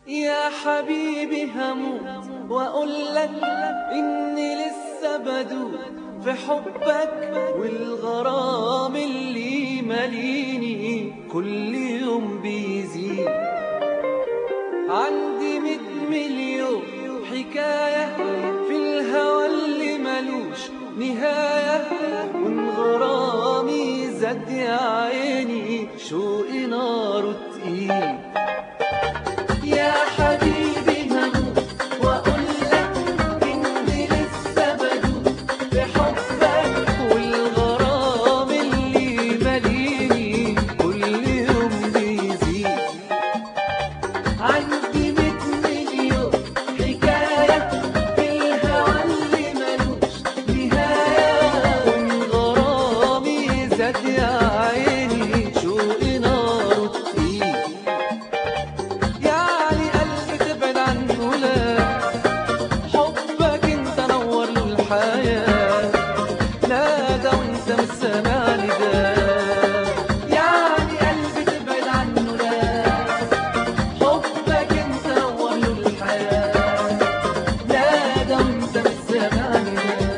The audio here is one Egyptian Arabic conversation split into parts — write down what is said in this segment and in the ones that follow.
يا حبيبي هموت واقول لك اني لسه بدوب في حبك والغرام اللي ماليني كل يوم بيزيد عندي ميت مليون حكاية في الهوى اللي ملوش نهاية وان غرامي زاد يا عيني شوقي ناره تقيل يا حبيبي هموت واقول لك اني لسه بدوب بحبك والغرام اللي ماليني كل يوم بيزيد عندي ميت مليون حكاية في الهوى اللي ملوش نهاية وان غرامي زاد يا عيني شوقي ناره تقيل يعني قلبي تبعد عنه لا حبك انت نور له الحياة نادى وانت مش سامعني ده يعني قلبي تبعد عنه لا حبك انت نور له الحياة نادى وانت مش سامعني ده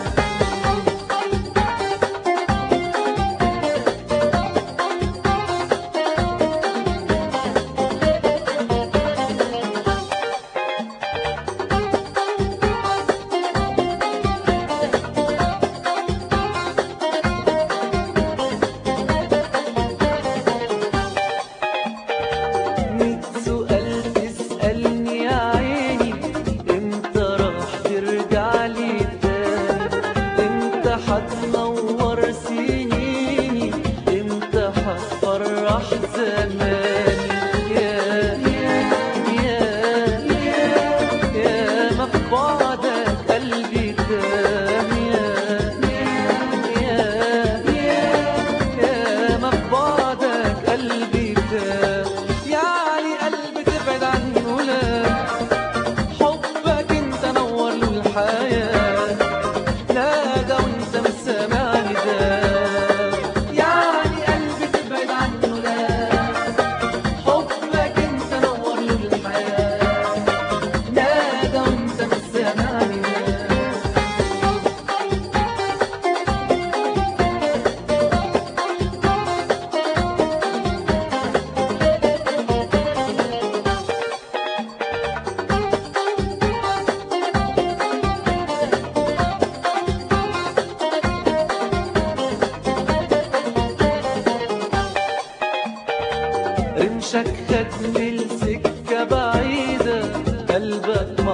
ميت سؤال تسألني يا عيني امتى راح ترجع لي تاني امتى هتنور سنيني امتى هتفرح زماني يا يا يا يا يا ما في بعدك قلبي تام يا يا يا يا ما في بعدك قلبي تام يعني قلبي تبعد عنه لا حبك انت نور له الحياة نادى وانت مش سامعني ده يعني قلبي تبعد عنه لا حبك انت نور له الحياة نادى وانت مش سامعني ده رمشك خدني لسكة بعيدة قلبك